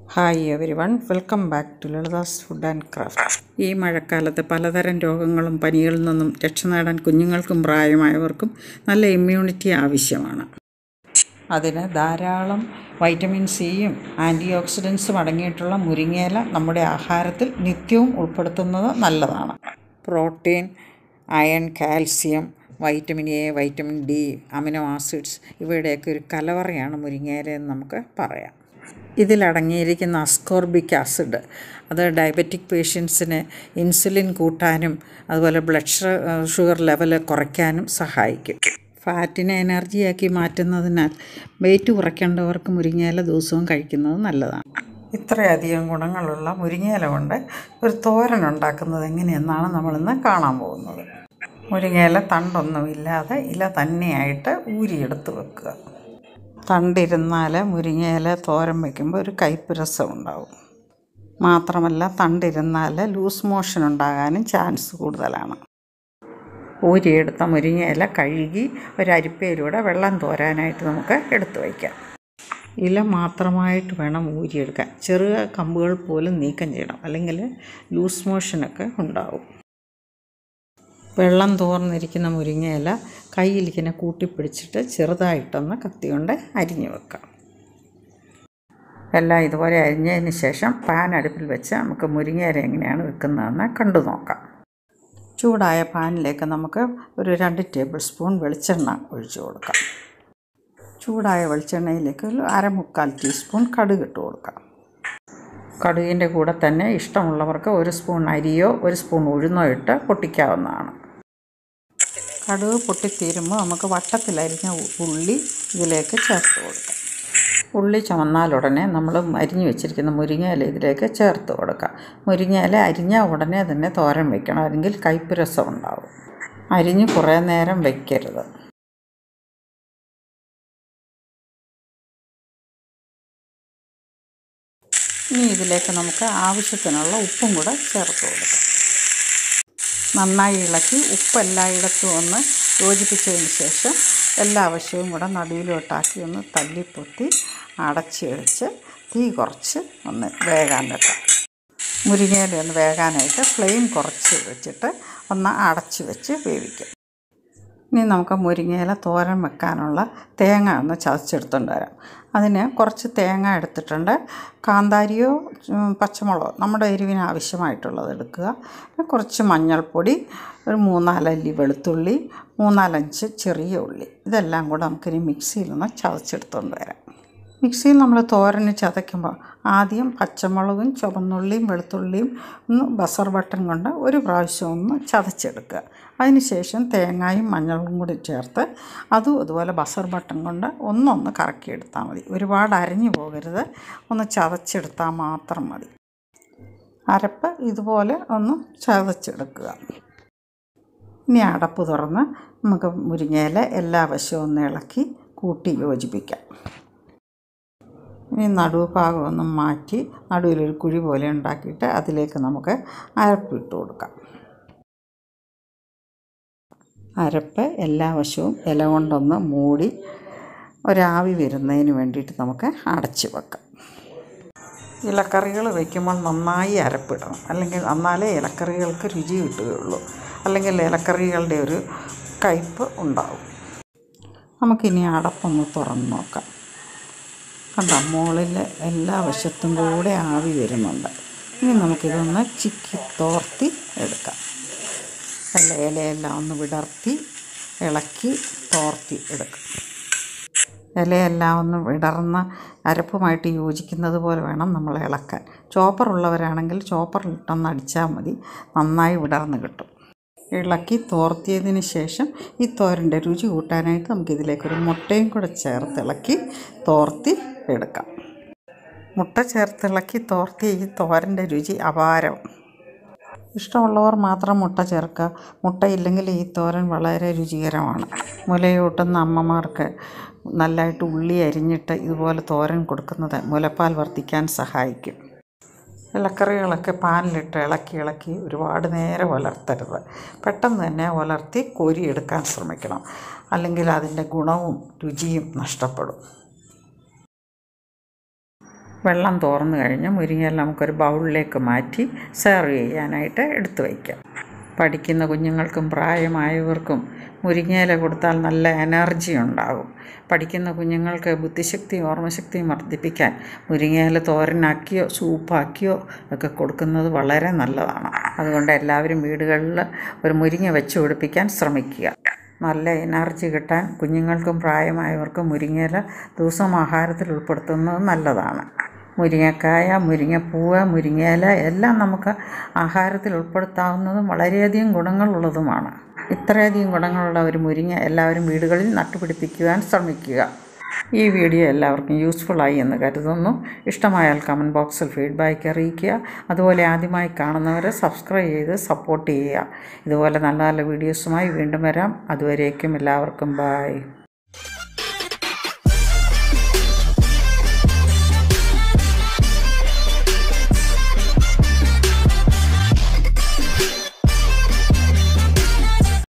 hi everyone welcome back to Lalitha's food and craft ഈ മഴക്കാലത്ത് പലതരം രോഗങ്ങളും പനികളിൽ നിന്നും രക്ഷ നേടാൻ കുഞ്ഞുങ്ങൾക്കും പ്രായമായവർക്കും നല്ല ഇമ്മ്യൂണിറ്റി ആവശ്യമാണ് അതിന് ധാരാളം വൈറ്റമിൻ സിയും ആൻറ്റി ഓക്സിഡൻസും അടങ്ങിയിട്ടുള്ള മുരിങ്ങയില നമ്മുടെ ആഹാരത്തിൽ നിത്യവും ഉൾപ്പെടുത്തുന്നത് നല്ലതാണ് protein iron calcium vitamin A vitamin D amino acids ഇവയുടെയൊക്കെ ഒരു കലവറയാണ് മുരിങ്ങയില എന്ന് നമുക്ക് പറയാം ഇതിലടങ്ങിയിരിക്കുന്ന അസ്കോർബിക് ആസിഡ് അത് ഡയബറ്റിക് പേഷ്യൻസിന് ഇൻസുലിൻ കൂട്ടാനും അതുപോലെ ബ്ലഡ് ഷുഗർ ലെവൽ കുറയ്ക്കാനും സഹായിക്കും ഫാറ്റിനെ എനർജിയാക്കി മാറ്റുന്നതിനാൽ വെയിറ്റ് കുറയ്ക്കേണ്ടവർക്ക് മുരിങ്ങയില ദിവസവും കഴിക്കുന്നത് നല്ലതാണ് ഇത്രയധികം ഗുണങ്ങളുള്ള മുരിങ്ങയില കൊണ്ട് ഒരു തോരൻ ഉണ്ടാക്കുന്നത് എങ്ങനെയെന്നാണ് നമ്മളിന്ന് കാണാൻ പോകുന്നത് മുരിങ്ങയില തണ്ടൊന്നുമില്ലാതെ ഇല തന്നെയായിട്ട് ഊരിയെടുത്ത് വെക്കുക തണ്ടിരുന്നാൽ മുരിങ്ങയില തോരൻ വയ്ക്കുമ്പോൾ ഒരു കയ്പ്പ് രസം ഉണ്ടാവും മാത്രമല്ല തണ്ടിരുന്നാൽ ലൂസ് മോഷൻ ഉണ്ടാകാനും ചാൻസ് കൂടുതലാണ് ഊരിയെടുത്ത മുരിങ്ങയില കഴുകി ഒരു അരിപ്പയിലൂടെ വെള്ളം തോരാനായിട്ട് നമുക്ക് എടുത്തു വയ്ക്കാം ഇല മാത്രമായിട്ട് വേണം ഊരിയെടുക്കാൻ ചെറിയ കമ്പുകൾ പോലും നീക്കം ചെയ്യണം അല്ലെങ്കിൽ ലൂസ് മോഷനൊക്കെ ഉണ്ടാവും വെള്ളം തോർന്നിരിക്കുന്ന മുരിങ്ങയില കയ്യിലിങ്ങനെ കൂട്ടിപ്പിടിച്ചിട്ട് ചെറുതായിട്ടൊന്ന് കത്തി കൊണ്ട് അരിഞ്ഞു വെക്കാം എല്ലാം ഇതുപോലെ അരിഞ്ഞതിന് ശേഷം പാൻ അടുപ്പിൽ വെച്ച് നമുക്ക് മുരിങ്ങയില എങ്ങനെയാണ് വെക്കുന്നതെന്ന് കണ്ടു നോക്കാം ചൂടായ പാനിലേക്ക് നമുക്ക് ഒരു രണ്ട് ടേബിൾ സ്പൂൺ വെളിച്ചെണ്ണ ഒഴിച്ചു കൊടുക്കാം ചൂടായ വെളിച്ചെണ്ണയിലേക്ക് ഒരു അരമുക്കാൽ ടീസ്പൂൺ കടുക് ഇട്ട് കൊടുക്കാം കടുകിൻ്റെ കൂടെ തന്നെ ഇഷ്ടമുള്ളവർക്ക് ഒരു സ്പൂൺ അരിയോ ഒരു സ്പൂൺ ഉഴുന്നോ ഇട്ട് പൊട്ടിക്കാവുന്നതാണ് കടുക് പൊട്ടിത്തീരുമ്പോൾ നമുക്ക് വട്ടത്തിലരിഞ്ഞ ഉള്ളി ഇതിലേക്ക് ചേർത്ത് കൊടുക്കാം ഉള്ളി ചുമന്നാൽ ഉടനെ നമ്മൾ അരിഞ്ഞു വെച്ചിരിക്കുന്ന മുരിങ്ങയില ഇതിലേക്ക് ചേർത്ത് കൊടുക്കാം മുരിങ്ങയില അരിഞ്ഞ ഉടനെ തന്നെ തോരൻ വെക്കണം അല്ലെങ്കിൽ കയ്പ്പ് രസം ഉണ്ടാവും അരിഞ്ഞ് കുറേ നേരം വയ്ക്കരുത് ഇനി ഇതിലേക്ക് നമുക്ക് ആവശ്യത്തിനുള്ള ഉപ്പും കൂടെ ചേർത്ത് കൊടുക്കാം നന്നായി ഇളക്കി ഉപ്പ് എല്ലായിടത്തും ഒന്ന് യോജിപ്പിച്ചതിന് ശേഷം എല്ലാ ആവശ്യവും കൂടെ നടുവിലോട്ടാക്കി ഒന്ന് തല്ലിപ്പൊത്തി അടച്ച് വെച്ച് തീ കുറച്ച് ഒന്ന് വേകാൻ വെക്കാം മുരിങ്ങയില ഒന്ന് വേകാനായിട്ട് ഫ്ലെയിം കുറച്ച് വെച്ചിട്ട് ഒന്ന് അടച്ച് വെച്ച് വേവിക്കാം ഇനി നമുക്ക് മുരിങ്ങയില തോരൻ വെക്കാനുള്ള തേങ്ങ ഒന്ന് ചതച്ചെടുത്തുകൊണ്ട് വരാം അതിന് കുറച്ച് തേങ്ങ എടുത്തിട്ടുണ്ട് കാന്താരിയോ പച്ചമുളകോ നമ്മുടെ എരിവിന് ആവശ്യമായിട്ടുള്ളത് എടുക്കുക കുറച്ച് മഞ്ഞൾപ്പൊടി ഒരു മൂന്നാലല്ലി വെളുത്തുള്ളി മൂന്നാലഞ്ച് ചെറിയ ഉള്ളി ഇതെല്ലാം കൂടെ നമുക്കിനി മിക്സിയിലൊന്ന് ചതച്ചെടുത്തുകൊണ്ട് വരാം മിക്സിയിൽ നമ്മൾ തോരന് ചതയ്ക്കുമ്പോൾ ആദ്യം പച്ചമുളകും ചുവന്നുള്ളിയും വെളുത്തുള്ളിയും ഒന്ന് ബസർ ബട്ടൺ കൊണ്ട് ഒരു പ്രാവശ്യം ഒന്ന് ചതച്ചെടുക്കുക അതിനുശേഷം തേങ്ങയും മഞ്ഞളും കൂടി ചേർത്ത് അതും അതുപോലെ ബസർ ബട്ടൺ കൊണ്ട് ഒന്നൊന്ന് കറക്കിയെടുത്താൽ മതി ഒരുപാട് അരഞ്ഞു പോകരുത് ഒന്ന് ചതച്ചെടുത്താൽ മാത്രം മതി അരപ്പ് ഇതുപോലെ ഒന്ന് ചതച്ചെടുക്കുക ഇനി അടപ്പ് തുറന്ന് നമുക്ക് മുരിങ്ങയില എല്ലാ വശവും ഒന്ന് ഇളക്കി കൂട്ടി യോജിപ്പിക്കാം ഇനി നടുവ് ഭാഗം ഒന്ന് മാറ്റി നടുവിലൊരു കുഴി പോലെ ഉണ്ടാക്കിയിട്ട് അതിലേക്ക് നമുക്ക് അരപ്പ് ഇട്ട് കൊടുക്കാം അരപ്പ് എല്ലാ വശവും ഇല കൊണ്ടൊന്ന് മൂടി ഒരാവി വരുന്നതിന് വേണ്ടിയിട്ട് നമുക്ക് അടച്ച് വെക്കാം ഇലക്കറികൾ വയ്ക്കുമ്പോൾ നന്നായി അരപ്പിടണം അല്ലെങ്കിൽ എന്നാലേ ഇലക്കറികൾക്ക് രുചി കിട്ടുകയുള്ളൂ അല്ലെങ്കിൽ ഇലക്കറികളുടെ ഒരു കയ്പ്പ് ഉണ്ടാവും നമുക്കിനി അടപ്പൊന്ന് തുറന്ന് നോക്കാം കണ്ടോ മുകളിൽ എല്ലാ വശത്തും കൂടെ ആവി വരുന്നുണ്ട് ഇനി നമുക്കിതൊന്ന് ചിക്കി തോർത്തി എടുക്കാം നല്ല ഇലയെല്ലാം ഒന്ന് വിടർത്തി ഇളക്കി തോർത്തി എടുക്കാം ഇലയെല്ലാം ഒന്ന് വിടർന്ന അരപ്പുമായിട്ട് യോജിക്കുന്നത് പോലെ വേണം നമ്മൾ ഇളക്കാൻ ചോപ്പർ ഉള്ളവരാണെങ്കിൽ ചോപ്പറിലിട്ടൊന്ന് അടിച്ചാൽ മതി നന്നായി വിടർന്ന് കിട്ടും ഇളക്കി തോർത്തിയതിന് ശേഷം ഈ തോരൻ്റെ രുചി കൂട്ടാനായിട്ട് നമുക്കിതിലേക്കൊരു മുട്ടയും കൂടെ ചേർത്ത് ഇളക്കി തോർത്തി എടുക്കാം മുട്ട ചേർത്ത് ഇളക്കി തോർത്തിയ ഈ തോരൻ്റെ രുചി അപാരം ഇഷ്ടമുള്ളവർ മാത്രം മുട്ട ചേർക്കുക മുട്ടയില്ലെങ്കിൽ ഈ തോരൻ വളരെ രുചികരമാണ് മുലയൂട്ടുന്ന അമ്മമാർക്ക് നല്ലതായിട്ട് ഉള്ളി അരിഞ്ഞിട്ട് ഇതുപോലെ തോരൻ കൊടുക്കുന്നത് മുലപ്പാൽ വർദ്ധിക്കാൻ സഹായിക്കും ഇലക്കറികളൊക്കെ പാനിലിട്ട് ഇളക്കി ഇളക്കി ഒരുപാട് നേരം ഉലർത്തരുത് പെട്ടെന്ന് തന്നെ ഉലർത്തി കോരിയെടുക്കാൻ ശ്രമിക്കണം അല്ലെങ്കിൽ അതിൻ്റെ ഗുണവും രുചിയും നഷ്ടപ്പെടും വെള്ളം തോർന്നു കഴിഞ്ഞ് മുരിങ്ങയില നമുക്കൊരു ബൗളിലേക്ക് മാറ്റി സെർവ് ചെയ്യാനായിട്ട് എടുത്തു വയ്ക്കാം പഠിക്കുന്ന കുഞ്ഞുങ്ങൾക്കും പ്രായമായവർക്കും മുരിങ്ങയില കൊടുത്താൽ നല്ല എനർജി ഉണ്ടാകും പഠിക്കുന്ന കുഞ്ഞുങ്ങൾക്ക് ബുദ്ധിശക്തിയും ഓർമ്മശക്തിയും വർദ്ധിപ്പിക്കാൻ മുരിങ്ങയില തോരനാക്കിയോ സൂപ്പാക്കിയോ ഒക്കെ കൊടുക്കുന്നത് വളരെ നല്ലതാണ് അതുകൊണ്ട് എല്ലാവരും വീടുകളിൽ ഒരു മുരിങ്ങ വെച്ച് പിടിപ്പിക്കാൻ ശ്രമിക്കുക നല്ല എനർജി കിട്ടാൻ കുഞ്ഞുങ്ങൾക്കും പ്രായമായവർക്കും മുരിങ്ങയില ദിവസം ആഹാരത്തിൽ ഉൾപ്പെടുത്തുന്നത് നല്ലതാണ് മുരിങ്ങക്കായ മുരിങ്ങപ്പൂവ് മുരിങ്ങയില എല്ലാം നമുക്ക് ആഹാരത്തിൽ ഉൾപ്പെടുത്താവുന്നതും വളരെയധികം ഗുണങ്ങളുള്ളതുമാണ് ഇത്രയധികം ഗുണങ്ങളുള്ള ഒരു മുരിങ്ങ എല്ലാവരും വീടുകളിൽ നട്ടുപിടിപ്പിക്കുവാൻ ശ്രമിക്കുക ഈ വീഡിയോ എല്ലാവർക്കും യൂസ്ഫുള്ളായി എന്ന് കരുതുന്നു ഇഷ്ടമായാൽ കമൻറ്റ് ബോക്സിൽ ഫീഡ്ബാക്ക് അറിയിക്കുക അതുപോലെ ആദ്യമായി കാണുന്നവരെ സബ്സ്ക്രൈബ് ചെയ്ത് സപ്പോർട്ട് ചെയ്യുക ഇതുപോലെ നല്ല നല്ല വീഡിയോസുമായി വീണ്ടും വരാം അതുവരേക്കും എല്ലാവർക്കും ബായ്